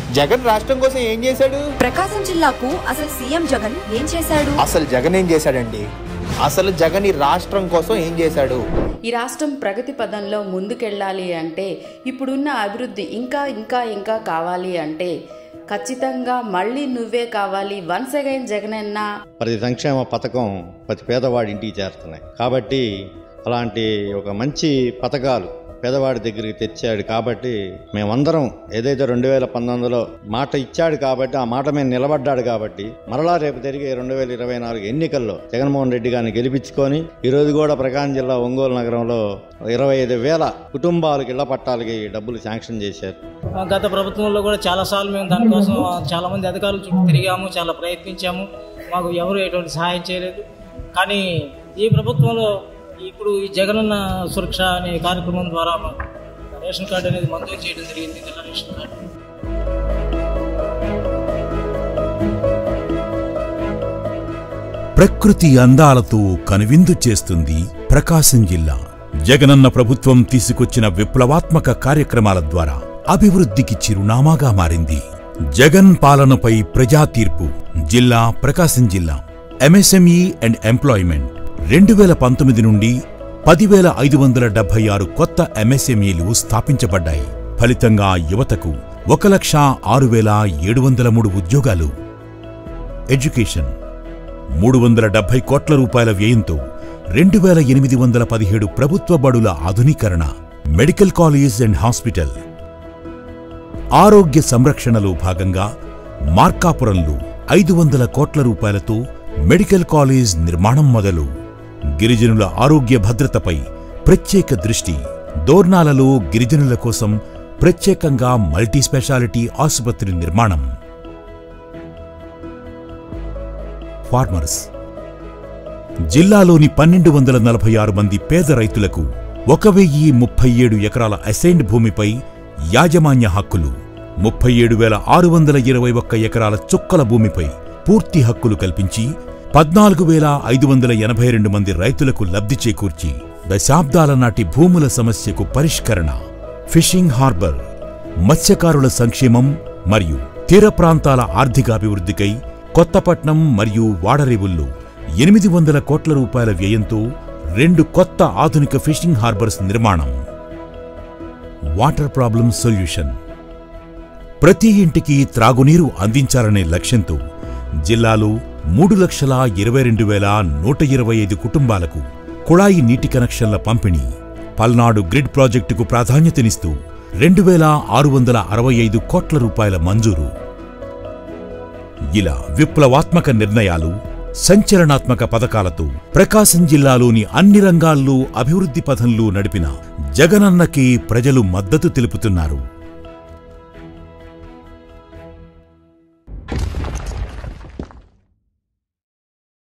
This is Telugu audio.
జగన్ రాష్ట్రం కోసం ఏం చేశాడు ప్రకాశం జిల్లాకు అసలు సీఎం జగన్ ఏం చేశాడు అసలు జగన్ ఏం చేశాడండి అసలు జగన్ ఈ రాష్ట్రం కోసం ఏం చేశాడు ఈ రాష్ట్రం ప్రగతి పదంలో ముందుకెళ్ళాలి అంటే ఇప్పుడున్న అభివృద్ధి ఇంకా ఇంకా ఇంకా కావాలి అంటే ఖచ్చితంగా మళ్ళీ నువ్వే కావాలి వన్స్ అగైన్ జగనన్న ప్రతి సంక్షేమ పథకం ప్రతి పేదవాడి ఇంటికి చేరుతున్నాయి కాబట్టి అలాంటి ఒక మంచి పథకాలు పేదవాడి దగ్గరికి తెచ్చాడు కాబట్టి మేమందరం ఏదైతే రెండు వేల పంతొమ్మిదిలో మాట ఇచ్చాడు కాబట్టి ఆ మాట మీద నిలబడ్డాడు కాబట్టి మరలా రేపు జరిగే రెండు వేల ఇరవై నాలుగు ఎన్నికల్లో జగన్మోహన్ రెడ్డి గారిని గెలిపించుకొని ఈరోజు కూడా ప్రకాశం జిల్లా ఒంగోలు నగరంలో ఇరవై ఐదు వేల కుటుంబాలకు ఇళ్ల పట్టాలకి డబ్బులు శాంక్షన్ చేశారు గత ప్రభుత్వంలో కూడా చాలాసార్లు మేము దానికోసం చాలా మంది అధికారుల చుట్టూ తిరిగాము చాలా ప్రయత్నించాము మాకు ఎవరు ఎటువంటి సహాయం చేయలేదు కానీ ఈ ప్రభుత్వంలో ఇప్పుడు ఈ జగనన్న సురక్ష అనే కార్యక్రమం ద్వారా మాకు రేషన్ కార్డు అనేది మంజూరు చేయడం జరిగింది తెల్ల రేషన్ కార్డు ప్రకృతి అందాలతో కనువిందు చేస్తుంది ప్రకాశం జిల్లా జగనన్న ప్రభుత్వం తీసుకొచ్చిన విప్లవాత్మక కార్యక్రమాల ద్వారా అభివృద్ధికి చిరునామాగా మారింది జగన్ పాలనపై ప్రజా తీర్పు జిల్లా ప్రకాశం జిల్లా ఎంఎస్ఎంఈ అండ్ ఎంప్లాయ్మెంట్ రెండు వేల పంతొమ్మిది నుండి పదివేల ఐదు వందల డెబ్బై ఆరు కొత్త ఎంఎస్ఎంఈలు స్థాపించబడ్డాయి ఫలితంగా యువతకు ఒక లక్ష ఆరు వేల ఏడు వందల మూడు ఉద్యోగాలు ఎడ్యుకేషన్ మూడు వందల డెబ్బై కోట్ల రూపాయల వ్యయంతో రెండు వేల ఎనిమిది వందల పదిహేడు ప్రభుత్వ బడుల ఆధునీకరణ మెడికల్ కాలేజ్ అండ్ హాస్పిటల్ ఆరోగ్య సంరక్షణలో భాగంగా మార్కాపురంలో ఐదు వందల కోట్ల రూపాయలతో మెడికల్ కాలేజ్ నిర్మాణం మొదలు గిరిజనుల ఆరోగ్య భద్రతపై ప్రత్యేక దృష్టి దోర్నాలలో గిరిజనుల కోసం ప్రత్యేకంగా మల్టీ స్పెషాలిటీ ఆసుపత్రి నిర్మాణం ఫార్మర్స్ జిల్లాలోని పన్నెండు వందల నలభై ఆరు మంది పేద రైతులకు ఒక వెయ్యి ముప్పై ఏడు ఎకరాల అసైన్డ్ భూమిపై యాజమాన్య హక్కులు ముప్పై ఏడు వేల ఆరు వందల ఇరవై ఒక్క ఎకరాల చుక్కల భూమిపై పూర్తి హక్కులు కల్పించి పద్నాలుగు వేల ఐదు వందల ఎనభై రెండు మంది రైతులకు లబ్ధి చేకూర్చి దశాబ్దాల నాటి భూముల సమస్యకు పరిష్కరణ ఫిషింగ్ హార్బర్ మత్స్యకారుల సంక్షేమం మరియు తీర ప్రాంతాల ఆర్థికాభివృద్ధికై కొత్తపట్నం మరియు వాడరేవుల్లో ఎనిమిది వందల కోట్ల రూపాయల వ్యయంతో రెండు కొత్త ఆధునిక ఫిషింగ్ హార్బర్స్ నిర్మాణం వాటర్ ప్రాబ్లం సొల్యూషన్ ప్రతి ఇంటికి త్రాగునీరు అందించాలనే లక్ష్యంతో జిల్లాలో మూడు లక్షల ఇరవై రెండు వేల నూట ఇరవై ఐదు కుటుంబాలకు కుళాయి నీటి కనెక్షన్ల పంపిణీ పల్నాడు గ్రిడ్ ప్రాజెక్టుకు ప్రాధాన్యతనిస్తూ రెండు వేల ఆరు వందల అరవై ఐదు కోట్ల రూపాయల మంజూరు ఇలా విప్లవాత్మక నిర్ణయాలు సంచలనాత్మక పథకాలతో ప్రకాశం జిల్లాలోని అన్ని రంగాల్లో అభివృద్ధి పథంలో నడిపిన జగనన్నకి ప్రజలు మద్దతు తెలుపుతున్నారు